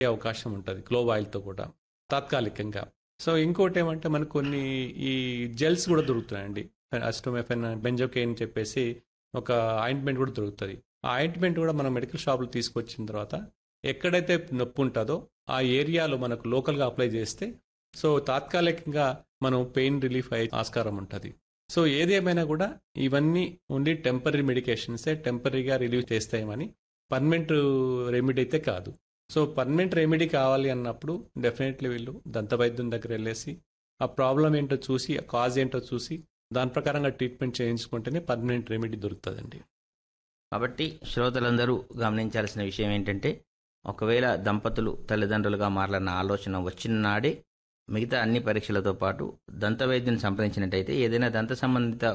అవకాశం ఉంటుంది క్లోవ్ ఆయిల్తో కూడా తాత్కాలికంగా సో ఇంకోటి ఏమంటే మనకు కొన్ని ఈ జెల్స్ కూడా దొరుకుతున్నాయండి అస్టోమెఫెన్ బెంజోకేన్ చెప్పేసి ఒక ఆయింట్మెంట్ కూడా దొరుకుతుంది ఆ ఆయింట్మెంట్ కూడా మనం మెడికల్ షాప్లో తీసుకొచ్చిన తర్వాత ఎక్కడైతే నొప్పి ఉంటుందో ఆ ఏరియాలో మనకు లోకల్గా అప్లై చేస్తే సో తాత్కాలికంగా మనం పెయిన్ రిలీఫ్ అయ్యే ఆస్కారం ఉంటుంది సో ఏదేమైనా కూడా ఇవన్నీ ఓన్లీ టెంపరీ మెడికేషన్సే టెంపరీగా రిలీవ్ చేస్తాయమని పర్మనెంట్ రెమెడీ అయితే కాదు సో పర్మనెంట్ రెమెడీ కావాలి అన్నప్పుడు డెఫినెట్లీ వీళ్ళు దంత వైద్యం దగ్గర వెళ్ళేసి ఆ ప్రాబ్లం ఏంటో చూసి ఆ కాజ్ ఏంటో చూసి దాని ప్రకారంగా ట్రీట్మెంట్ చేయించుకుంటేనే పర్మనెంట్ రెమెడీ దొరుకుతుందండి కాబట్టి శ్రోతలందరూ గమనించాల్సిన విషయం ఏంటంటే ఒకవేళ దంపతులు తల్లిదండ్రులుగా మారాలన్న ఆలోచన వచ్చిన నాడే మిగతా అన్ని పరీక్షలతో పాటు దంత వైద్యుని సంప్రదించినట్టయితే ఏదైనా దంత సంబంధిత